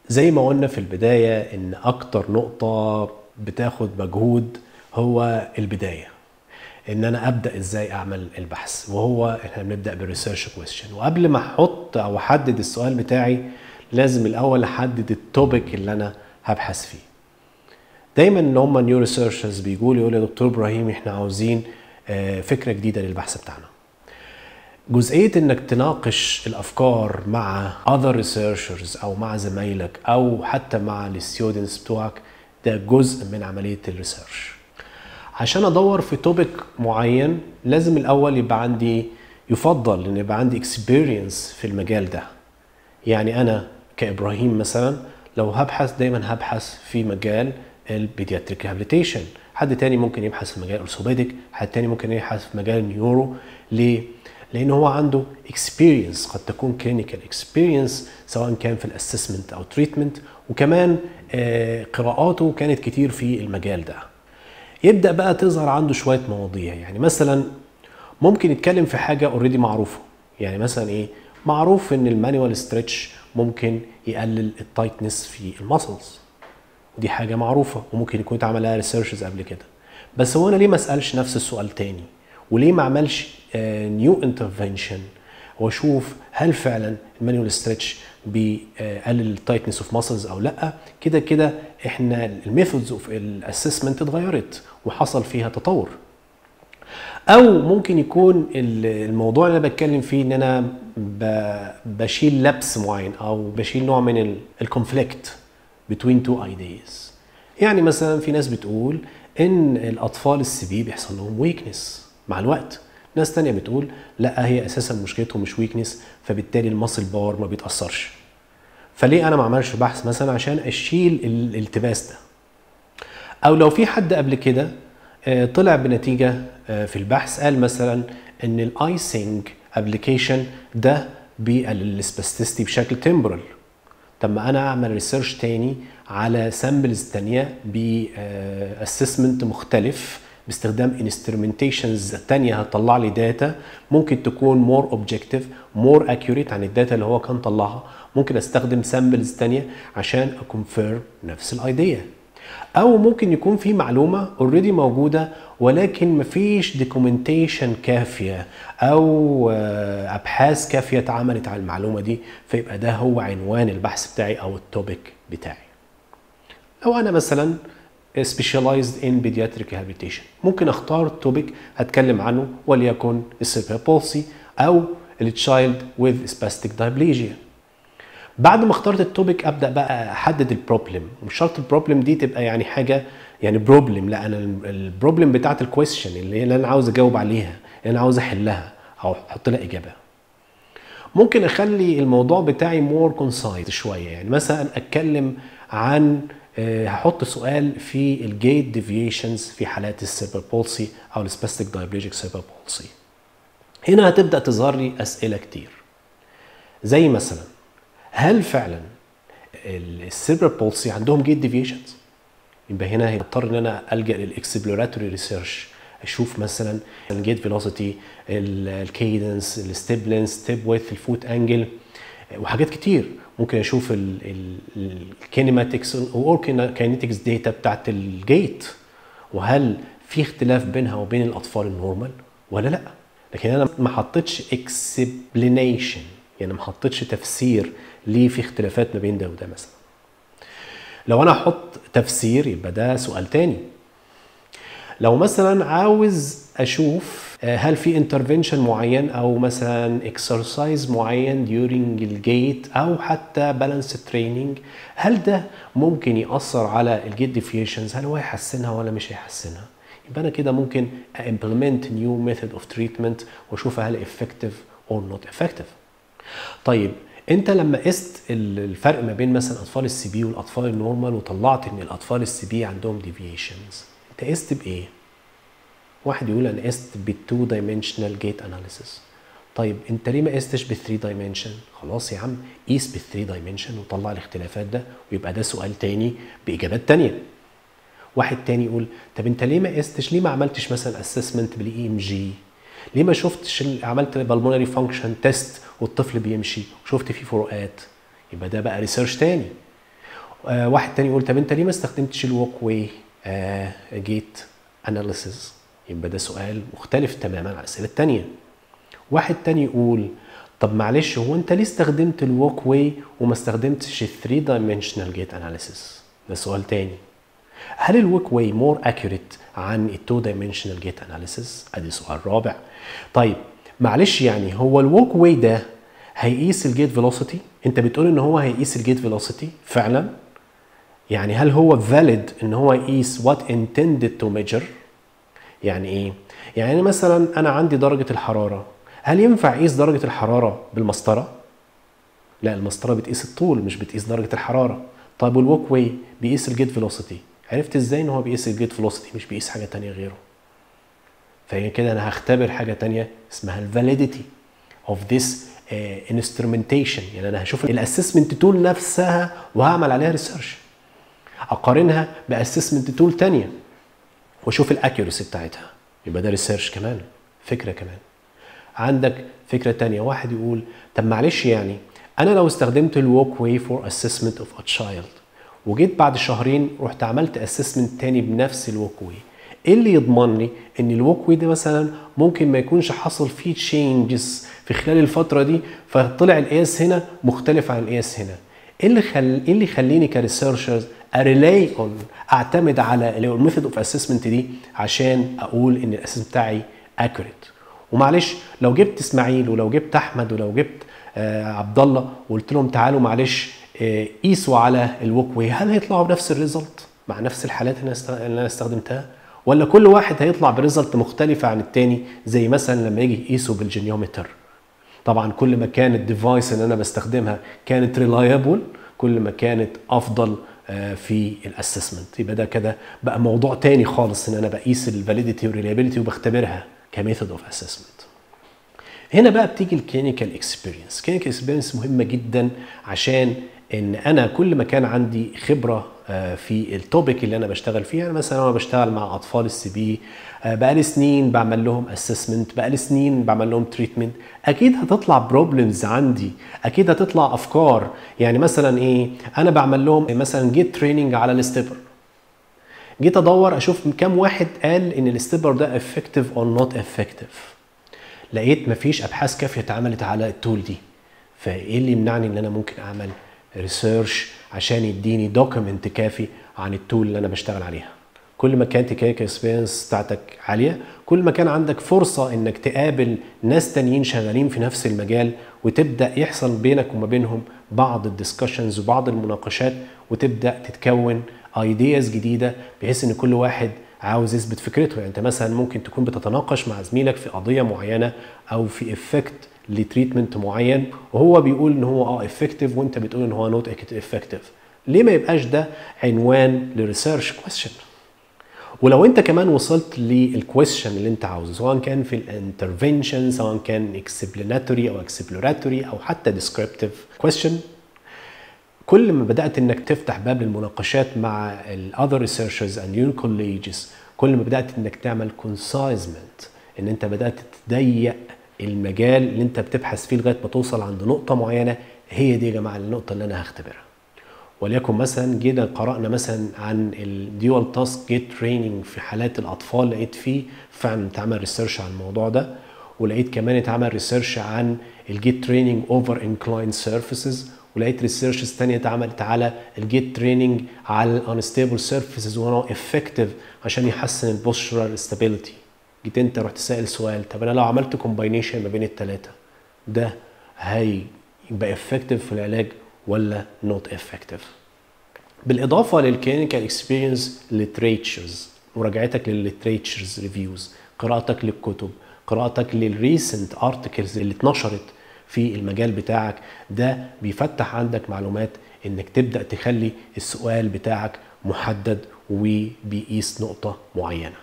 زي ما قلنا في البداية إن أكتر نقطة بتاخد مجهود هو البداية إن أنا أبدأ إزاي أعمل البحث وهو إحنا بنبدأ بالريسيرش كويستشن وقبل ما أحط أو أحدد السؤال بتاعي لازم الأول أحدد التوبيك اللي أنا هبحث فيه دايما اللي هم نيو ريسيرشرز بيقولوا يقولوا يا دكتور إبراهيم إحنا عاوزين آه، فكرة جديدة للبحث بتاعنا جزئية انك تناقش الافكار مع other researchers او مع زمايلك او حتى مع الستودنتس بتوعك ده جزء من عملية الريسيرش عشان ادور في توبيك معين لازم الاول يبقى عندي يفضل ان يبقى عندي experience في المجال ده يعني انا كابراهيم مثلا لو هبحث دايما هبحث في مجال البيدياتريك ريهابيليتيشن حد تاني ممكن يبحث في مجال اورثوبيديك حد تاني ممكن يبحث في مجال النيورو ليه لان هو عنده experience قد تكون clinical experience سواء كان في الاسسمنت او تريتمنت وكمان آه، قراءاته كانت كتير في المجال ده يبدا بقى تظهر عنده شويه مواضيع يعني مثلا ممكن يتكلم في حاجه اوريدي معروفه يعني مثلا ايه معروف ان المانيوال ستريتش ممكن يقلل التايتنس في المسلز ودي حاجه معروفه وممكن يكون اتعمل لها ريسيرشز قبل كده بس هو انا ليه ما اسالش نفس السؤال تاني وليه ما اعملش نيو انترفنشن واشوف هل فعلا المانيوال ستريتش بيقلل التايتنس اوف ماسلز او لا كده كده احنا الميثودز اوف الاسسمنت اتغيرت وحصل فيها تطور او ممكن يكون ال- الموضوع اللي انا بتكلم فيه ان انا ب- بشيل لبس معين او بشيل نوع من الكونفليكت between two ideas يعني مثلا في ناس بتقول ان الاطفال السبي بيحصل لهم ويكنس مع الوقت ناس تانية بتقول لا هي اساسا مشكلتهم مش ويكنس فبالتالي المصل باور ما بيتاثرش فليه انا ما عملش بحث مثلا عشان اشيل الالتباس ده او لو في حد قبل كده آه، طلع بنتيجه آه، في البحث قال مثلا ان الايسنج ابلكيشن ده بيقلل السباستيستي بشكل تمبرال طب ما انا اعمل ريسيرش تاني على سامبلز تانية باسسمنت مختلف باستخدام انسترومنتيشنز تانية هتطلع لي داتا ممكن تكون مور اوبجكتيف مور اكيوريت عن الداتا اللي هو كان طلعها ممكن استخدم سامبلز تانية عشان اكونفيرم نفس الايديا او ممكن يكون في معلومه اوريدي موجوده ولكن مفيش دوكيومنتيشن كافيه او آه، ابحاث كافيه اتعملت على المعلومه دي فيبقى ده هو عنوان البحث بتاعي او التوبيك بتاعي لو انا مثلا specialized in pediatric rehabilitation ممكن اختار توبيك هتكلم عنه وليكن السيربرال بولسي او التشايلد with spastic diplegia بعد ما اخترت التوبيك ابدا بقى احدد البروبلم مش شرط البروبلم دي تبقى يعني حاجه يعني بروبلم لا انا البروبلم بتاعت الكويستشن اللي هي اللي انا عاوز اجاوب عليها اللي انا عاوز احلها او احط لها اجابه ممكن اخلي الموضوع بتاعي مور كونسايز شويه يعني مثلا اتكلم عن آه، هحط سؤال في الجيت ديفيشنز في حالات السيربر بولسي او السباستيك دايبليجيك سيربر بولسي هنا هتبدا تظهر لي اسئله كتير زي مثلا هل فعلا السيربر بولسي عندهم جيت ديفيشنز يبقى هنا هيضطر ان انا الجا للاكسبلوراتوري ريسيرش اشوف مثلا الجيت فيلوسيتي الكيدنس الستيب لينث ستيب ويث الفوت انجل وحاجات كتير ممكن اشوف الكينيماتكس او كاينيتكس داتا بتاعت الجيت وهل في اختلاف بينها وبين الاطفال النورمال ولا لا لكن انا ما حطيتش اكسبلينيشن يعني ما حطيتش تفسير ليه في اختلافات ما بين ده وده مثلا لو انا احط تفسير يبقى ده سؤال تاني لو مثلا عاوز اشوف آه، هل في انترفنشن معين او مثلا اكسرسايز معين during الجيت او حتى بالانس تريننج هل ده ممكن ياثر على الجيت ديفيشنز هل هو هيحسنها ولا مش هيحسنها يبقى انا كده ممكن implement new method of treatment واشوف هل effective or not effective طيب انت لما قست ال- الفرق ما بين مثلا اطفال السي بي والاطفال النورمال وطلعت ان الاطفال السي بي عندهم ديفيشنز انت قست بايه واحد يقول انا قست بالتو دايمنشنال جيت اناليسيس طيب انت ليه ما قستش بالثري دايمنشن خلاص يا عم قيس بالثري دايمنشن وطلع الاختلافات ده ويبقى ده سؤال تاني باجابات تانية واحد تاني يقول طب انت ليه ما قستش ليه ما عملتش مثلا اسسمنت بالاي ام جي ليه ما شفتش ال- عملت بالمونري فانكشن تيست والطفل بيمشي وشفت فيه فروقات يبقى ده بقى ريسيرش تاني آه واحد تاني يقول طب انت ليه ما استخدمتش الوك واي جيت اناليسيز يبقى ده سؤال مختلف تماما عن الاسئله التانيه واحد تاني يقول طب معلش هو انت ليه استخدمت الوك واي وما استخدمتش 3 دايمنشنال جيت اناليسيس ده سؤال تاني هل الوك واي مور اكيوريت عن التو دايمنشنال جيت اناليسيس ادي سؤال رابع طيب معلش يعني هو الوك واي ده هيقيس الجيت فيلوسيتي انت بتقول ان هو هيقيس الجيت فيلوسيتي فعلا يعني هل هو valid ان هو يقيس what intended to measure يعني ايه يعني مثلا انا عندي درجه الحراره هل ينفع اقيس درجه الحراره بالمسطره لا المسطره بتقيس الطول مش بتقيس درجه الحراره طيب والوك واي بيقيس الجيت فيلوسيتي عرفت ازاي ان هو بيقيس الجيت فيلوسيتي مش بيقيس حاجه تانية غيره فهي كده انا هختبر حاجه تانية اسمها الفاليديتي اوف ذس انسترومنتيشن يعني انا هشوف الاسسمنت تول نفسها وهعمل عليها ريسيرش اقارنها باسسمنت تول تانية واشوف الاكيورسي بتاعتها يبقى ده ريسيرش كمان فكره كمان عندك فكره تانية واحد يقول طب معلش يعني انا لو استخدمت الوك واي فور اسسمنت اوف ا تشايلد وجيت بعد شهرين رحت عملت اسسمنت تاني بنفس الوك واي ايه اللي يضمن لي ان الوك واي ده مثلا ممكن ما يكونش حصل فيه تشينجز في خلال الفتره دي فطلع القياس هنا مختلف عن القياس هنا ايه اللي خل... ايه اللي يخليني كريسيرشرز اريلاي اون اعتمد على الميثود اوف اسسمنت دي عشان اقول ان الاسسمنت بتاعي اكوريت ومعلش لو جبت اسماعيل ولو جبت احمد ولو جبت آه عبد الله وقلت لهم تعالوا معلش آه قيسوا على الوك واي هل هيطلعوا بنفس الريزلت مع نفس الحالات اللي انا استخدمتها ولا كل واحد هيطلع بريزلت مختلفة عن التاني زي مثلا لما يجي يقيسوا بالجينيومتر طبعا كل ما كان الديفايس اللي انا بستخدمها كانت ريلايبل كل ما كانت افضل في الاسسمنت يبقى ده كده بقى موضوع تاني خالص ان انا بقيس الفاليديتي والريلابيلتي وبختبرها كميثود اوف اسسمنت هنا بقى بتيجي الكلينيكال اكسبيرينس الكلينيكال اكسبيرينس مهمه جدا عشان ان انا كل ما كان عندي خبره في التوبيك اللي انا بشتغل فيه يعني مثلا انا بشتغل مع اطفال السي بي بقالي سنين بعمل لهم اسسمنت بقالي سنين بعمل لهم تريتمنت اكيد هتطلع بروبلمز عندي اكيد هتطلع افكار يعني مثلا ايه انا بعمل لهم مثلا جيت تريننج على الاستبر جيت ادور اشوف كم واحد قال ان الاستبر ده افكتيف اور نوت افكتيف لقيت مفيش ابحاث كافيه اتعملت على التول دي فايه اللي يمنعني ان انا ممكن اعمل ريسيرش عشان يديني دوكيمنت كافي عن التول اللي انا بشتغل عليها كل ما كانت الكلينيك اكسبيرينس بتاعتك عاليه كل ما كان عندك فرصه انك تقابل ناس تانيين شغالين في نفس المجال وتبدا يحصل بينك وما بينهم بعض الدسكشنز وبعض المناقشات وتبدا تتكون ايدياز جديده بحيث ان كل واحد عاوز يثبت فكرته يعني انت مثلا ممكن تكون بتتناقش مع زميلك في قضيه معينه او في افكت لتريتمنت معين وهو بيقول ان هو اه افكتيف وانت بتقول ان هو نوت افكتيف ليه ما يبقاش ده عنوان لريسيرش كويستشن ولو انت كمان وصلت للكويستشن اللي انت عاوزه سواء كان في الانترفنشن سواء كان اكسبلاناتوري او اكسبلوراتوري او حتى ديسكريبتيف كويستشن كل ما بدات انك تفتح باب للمناقشات مع الاذر ريسيرشرز اند يور كوليجز كل ما بدات انك تعمل كونسايزمنت ان انت بدات تضيق المجال اللي انت بتبحث فيه لغايه ما توصل عند نقطه معينه هي دي يا جماعه النقطه اللي انا هختبرها وليكن مثلا جينا قرانا مثلا عن الديوال تاسك جيت تريننج في حالات الاطفال لقيت فيه فعلا اتعمل ريسيرش عن الموضوع ده ولقيت كمان اتعمل ريسيرش عن الجيت تريننج اوفر انكلاين سيرفيسز ولقيت ريسيرشز ثانيه اتعملت على الجيت تريننج على الانستيبل سيرفيسز وهو افكتيف عشان يحسن البوستشرال ستابيليتي جيت انت رحت سائل سؤال طب انا لو عملت كومباينيشن ما بين الثلاثه ده هيبقى افكتيف في العلاج ولا نوت افكتيف بالاضافه للكلينيكال اكسبيرينس ليتريتشرز مراجعتك للليتريتشرز ريفيوز قراءتك للكتب قراءتك للريسنت ارتكلز اللي اتنشرت في المجال بتاعك ده بيفتح عندك معلومات انك تبدا تخلي السؤال بتاعك محدد وبيقيس نقطه معينه